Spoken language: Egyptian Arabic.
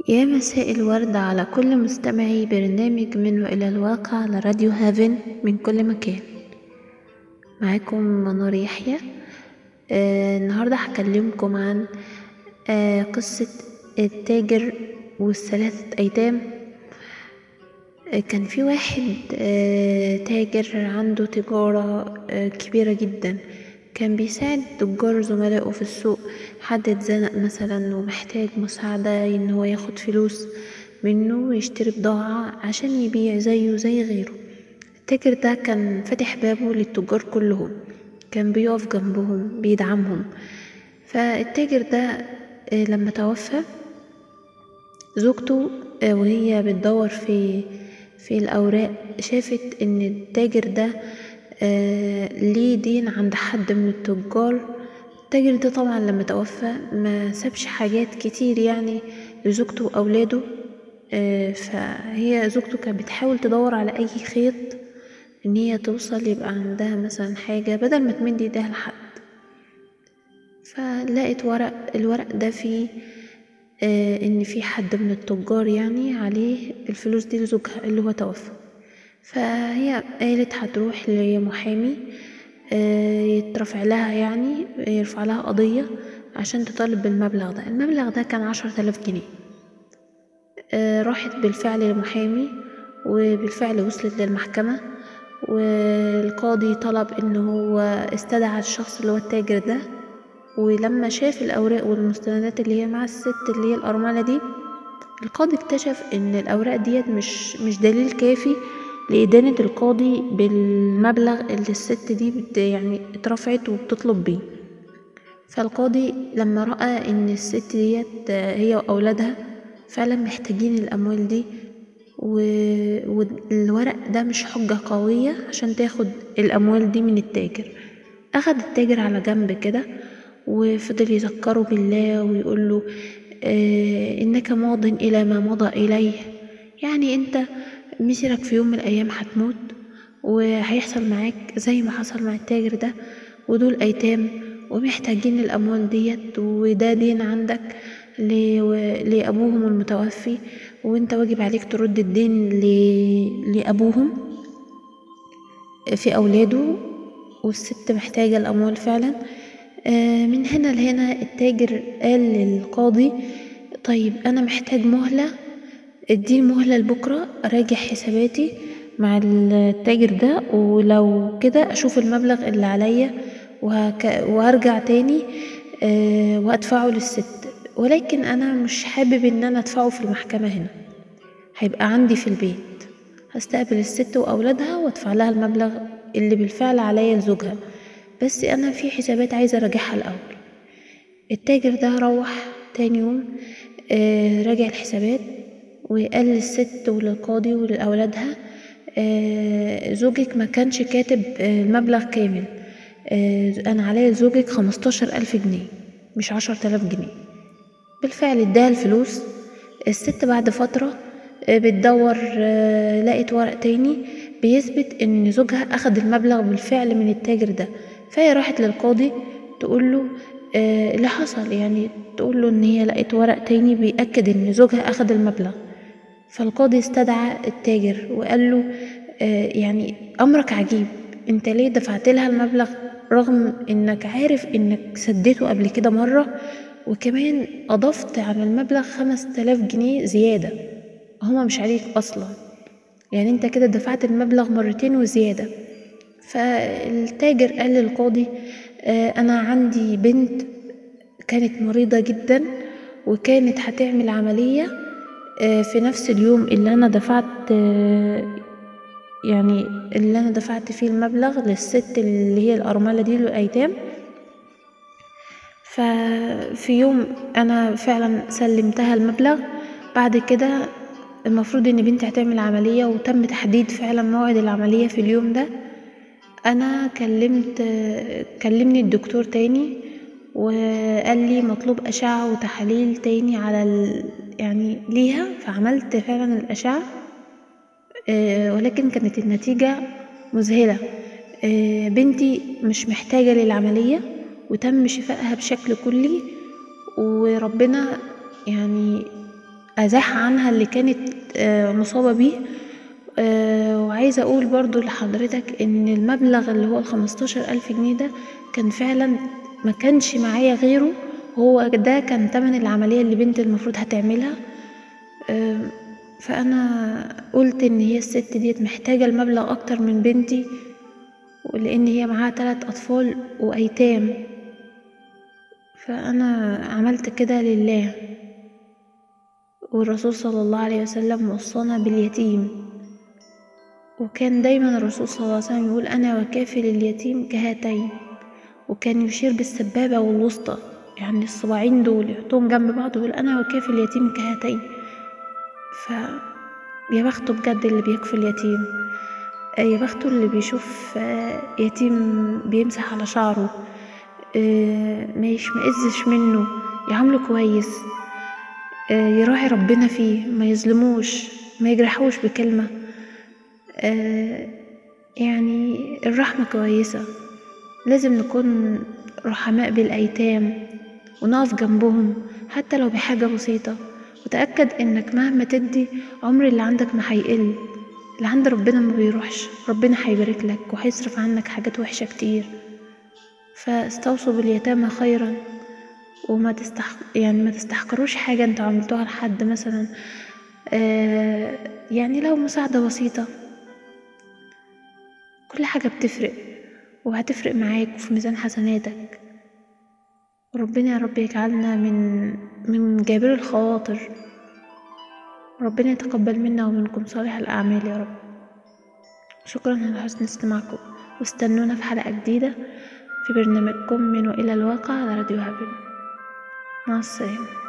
يا مساء الورد على كل مستمعي برنامج من وإلى الواقع على راديو هافن من كل مكان معاكم منار يحيى آه النهاردة هكلمكم عن آه قصة التاجر والثلاثة أيتام آه كان في واحد آه تاجر عنده تجارة آه كبيرة جدا كان بيساعد تجار زملائه في السوق حد اتزنق مثلا ومحتاج مساعدة ان هو ياخد فلوس منه ويشتري بضاعة عشان يبيع زيه زي غيره التاجر ده كان فاتح بابه للتجار كلهم كان بيقف جنبهم بيدعمهم فالتاجر ده لما توفى زوجته وهي بتدور في في الأوراق شافت إن التاجر ده آه ليه دين عند حد من التجار التاجر ده طبعا لما توفى ما سابش حاجات كتير يعني لزوجته وأولاده آه فهي زوجته كانت بتحاول تدور على أي خيط إن هي توصل يبقى عندها مثلا حاجة بدل ما تمد ايديها لحد فلقت ورق الورق ده فيه آه إن في حد من التجار يعني عليه الفلوس دي لزوجها اللي هو توفى فهي قالت هتروح لمحامي يترفع لها يعني يرفع لها قضية عشان تطالب بالمبلغ ده المبلغ ده كان عشرة آلاف جنيه راحت بالفعل لمحامي وبالفعل وصلت للمحكمة والقاضي طلب ان هو استدعى الشخص اللي هو التاجر ده ولما شاف الأوراق والمستندات اللي هي مع الست اللي هي الأرملة دي القاضي اكتشف ان الأوراق ديت مش مش دليل كافي لإدانة القاضي بالمبلغ اللي الست دي بت يعني اترفعت وبتطلب بيه فالقاضي لما رأى إن الست ديت هي وأولادها فعلا محتاجين الأموال دي و... والورق ده مش حجة قوية عشان تاخد الأموال دي من التاجر أخد التاجر على جنب كده وفضل يذكره بالله ويقول له آه إنك ماض إلى ما مضى إليه يعني أنت مسيرك في يوم من الأيام هتموت وهيحصل معاك زي ما حصل مع التاجر ده ودول أيتام ومحتاجين الأموال ديت وده دين عندك لأبوهم المتوفي وانت واجب عليك ترد الدين لأبوهم في أولاده والست محتاجة الأموال فعلا من هنا لهنا التاجر قال للقاضي طيب أنا محتاج مهلة اديني مهلة لبكرة اراجع حساباتي مع التاجر ده ولو كده اشوف المبلغ اللي عليا وهك... وهرجع تاني أه وادفعه للست ولكن انا مش حابب ان انا ادفعه في المحكمة هنا هيبقى عندي في البيت هستقبل الست واولادها وادفع لها المبلغ اللي بالفعل عليا لزوجها بس انا في حسابات عايزة اراجعها الاول التاجر ده روح تاني يوم أه راجع الحسابات وقال للست وللقاضي ولأولادها آه زوجك ما كانش كاتب آه المبلغ كامل آه أنا عليا لزوجك خمستاشر ألف جنيه مش عشر تلاف جنيه بالفعل اداها الفلوس الست بعد فترة بتدور لقت ورق تاني بيثبت ان زوجها اخد المبلغ بالفعل من التاجر ده فهي راحت للقاضي تقول له اللي حصل يعني تقول له ان هي لقيت ورق تاني بيأكد ان زوجها اخد المبلغ فالقاضي استدعى التاجر وقال له آه يعني أمرك عجيب أنت ليه دفعت لها المبلغ رغم إنك عارف إنك سديته قبل كده مرة وكمان أضفت على المبلغ خمس تلاف جنيه زيادة هما مش عليك أصلا يعني أنت كده دفعت المبلغ مرتين وزيادة فالتاجر قال للقاضي آه أنا عندي بنت كانت مريضة جدا وكانت هتعمل عملية في نفس اليوم اللي انا دفعت يعني اللي انا دفعت فيه المبلغ للست اللي هي الارمله دي للايتام ففي يوم انا فعلا سلمتها المبلغ بعد كده المفروض ان بنتي هتعمل عمليه وتم تحديد فعلا موعد العمليه في اليوم ده انا كلمت كلمني الدكتور تاني وقال لي مطلوب اشعه وتحاليل تاني على ال... يعني ليها فعملت فعلا الأشعة أه ولكن كانت النتيجة مذهلة أه بنتي مش محتاجة للعملية وتم شفائها بشكل كلي وربنا يعني ازاح عنها اللي كانت مصابة بيه وعايزة اقول برضو لحضرتك ان المبلغ اللي هو الخمستاشر الف جنيه ده كان فعلا مكانش معايا غيره وهو ده كان تمن العملية اللي بنتي المفروض هتعملها فانا قلت ان هي الست ديت محتاجة المبلغ اكتر من بنتي ولان هي معاها تلات اطفال وايتام فانا عملت كده لله والرسول صلى الله عليه وسلم وصانا باليتيم وكان دايما الرسول صلى الله عليه وسلم يقول انا وكافل اليتيم كهاتين وكان يشير بالسبابة والوسطى يعني الصباعين دول يحطهم جنب بعض ويقول انا وكافل اليتيم كهاتين ف يا بخته بجد اللي بيكفل يتيم يا بخته اللي بيشوف يتيم بيمسح على شعره ما يشمئزش منه يعامله كويس يراعي ربنا فيه ما يظلموش ما يجرحوش بكلمة يعني الرحمة كويسة لازم نكون رحماء بالأيتام ونقف جنبهم حتى لو بحاجة بسيطة وتأكد انك مهما تدي عمر اللي عندك ما هيقل اللي عند ربنا ما بيروحش ربنا هيبارك لك وهيصرف عنك حاجات وحشة كتير فاستوصوا باليتامى خيرا وما تستحق يعني ما تستحقروش حاجة انتوا عملتوها لحد مثلا آه يعني لو مساعدة بسيطة كل حاجة بتفرق وهتفرق معاك وفي ميزان حسناتك وربنا يا رب يجعلنا من من جابر الخواطر ربنا يتقبل منا ومنكم صالح الأعمال يا رب شكرا على حسن استماعكم واستنونا في حلقة جديدة في برنامجكم من وإلى الواقع على راديو هابل مع السلامة